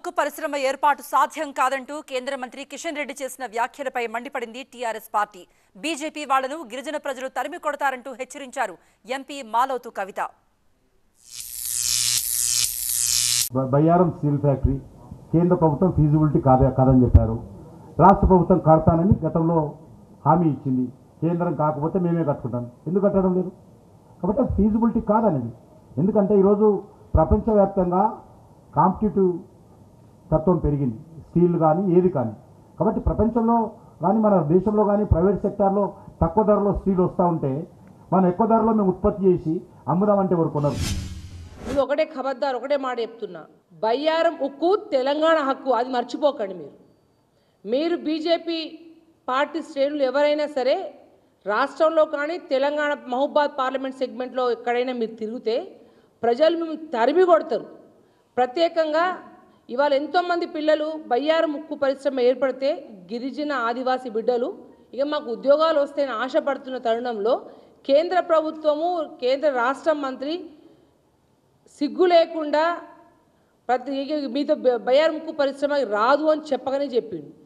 ఉక్కు పరిశ్రమ ఏర్పాటు సాధ్యం కాదంటూ కేంద్ర మంత్రి కిషన్ రెడ్డి చేసిన వ్యాఖ్యలపై మండిపడింది టీఆర్ఎస్ పార్టీ బీజేపీ వాళ్లను గిరిజన ప్రజలు తరిమి కొడతారంటూ హెచ్చరించారు ఎంపీ మాలోతు కవిత బ- బయ్యారం స్టీల్ ఫ్యాక్టరీ కేంద్ర ప్రభుత్వం ఫీజిబిలిటీ కాదే కాదని చెప్పారు రాష్ట్ర ప్రభుత్వం కడతానని గతంలో హామీ ఇచ్చింది కేంద్రం కాకపోతే మేమే కట్టుకుంటాం ఎందుకు కట్టడం లేదు కాబట్టి అది ఫీజిబిలిటీ కాదనేది ఎందుకంటే ఈరోజు ప్రపంచవ్యాప్తంగా కాంపిటేటివ్ తత్వం పెరిగింది స్టీల్ కానీ ఏది కానీ కాబట్టి ప్రపంచంలో కానీ మన దేశంలో కానీ ప్రైవేట్ సెక్టార్లో తక్కువ ధరలో స్టీల్ వస్తూ ఉంటే మనం ఎక్కువ ధరలో మేము ఉత్పత్తి చేసి అమ్ముదామంటే ఎవరు కొనరు ఇది ఒకటే ఖబర్దార్ ఒకటే మాట చెప్తున్నా బయ్యారం ఉక్కు తెలంగాణ హక్కు అది మర్చిపోకండి మీరు మీరు బీజేపీ పార్టీ శ్రేణులు ఎవరైనా సరే రాష్ట్రంలో కానీ తెలంగాణ మహబాద్ పార్లమెంట్ సెగ్మెంట్లో ఎక్కడైనా మీరు తిరిగితే ప్రజలు మేము తరిమి కొడతారు ప్రత్యేకంగా ఇవాళ ఎంతోమంది పిల్లలు బయ్యారం ఉక్కు పరిశ్రమ ఏర్పడితే గిరిజన ఆదివాసీ బిడ్డలు ఇక మాకు ఉద్యోగాలు వస్తాయని ఆశపడుతున్న తరుణంలో కేంద్ర ప్రభుత్వము కేంద్ర రాష్ట్ర మంత్రి సిగ్గు లేకుండా ప్రతి ఇక మీతో బ- బయ్యార్ ముక్కు పరిశ్రమ రాదు అని చెప్పగానే చెప్పిండు